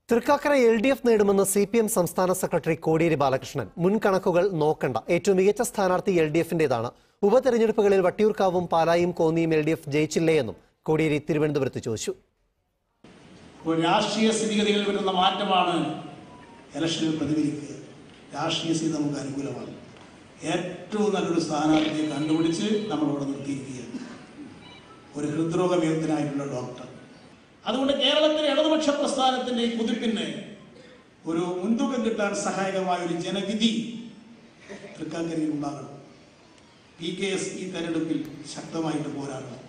Thrikkakara L D F നേടുമെന്ന് C P M സംസ്ഥാന secretary Kodiyeri Balakrishnan മുൻകണക്കുകൾ നോക്കണ്ട ഏറ്റവും മികച്ച സ്ഥാനാർത്ഥി എൽ ഡി എഫിന്റേതാണ് ഉപതെരഞ്ഞെടുപ്പുകളിൽ വട്ടിയൂർക്കാവും പാലായും കോന്നിയും എൽ ഡി എഫ് ജയിച്ചില്ലേയെന്നും കോടിയേരി തിരുവനന്തപുരത്ത് ചോദിച്ചു ഒരു രാഷ്ട്രീയ സ്ഥിതിഗതികളിൽ വരുന്ന മാറ്റമാണ് ഇലക്ഷനിൽ പ്രതിഫലിക്കുക രാഷ്ട്രീയ സ്ഥിതി നമുക്ക് അനുകൂലമാണ് ഏറ്റവും നല്ലൊരു സ്ഥാനാർത്ഥിയെ കണ്ടുപിടിച്ച് നമ്മളിവിടെ നിർത്തിയിരിക്കുകയാണ് ഒരു ഹൃദ്രോഗ വിദഗ്ധനായിട്ടുള്ള ഡോക്ടർ അതുകൊണ്ട് കേരളത്തിലെ ഇടതുപക്ഷ പ്രസ്ഥാനത്തിന്റെ ഈ കുതിപ്പിന് ഒരു മുൻതൂക്കം കിട്ടാൻ സഹായകമായ ഒരു ജനവിധി തൃക്കാക്കരയിൽ ഉണ്ടാകണം പി കെ എസ് ഈ തെരഞ്ഞെടുപ്പിൽ ശക്തമായിട്ട് പോരാടണം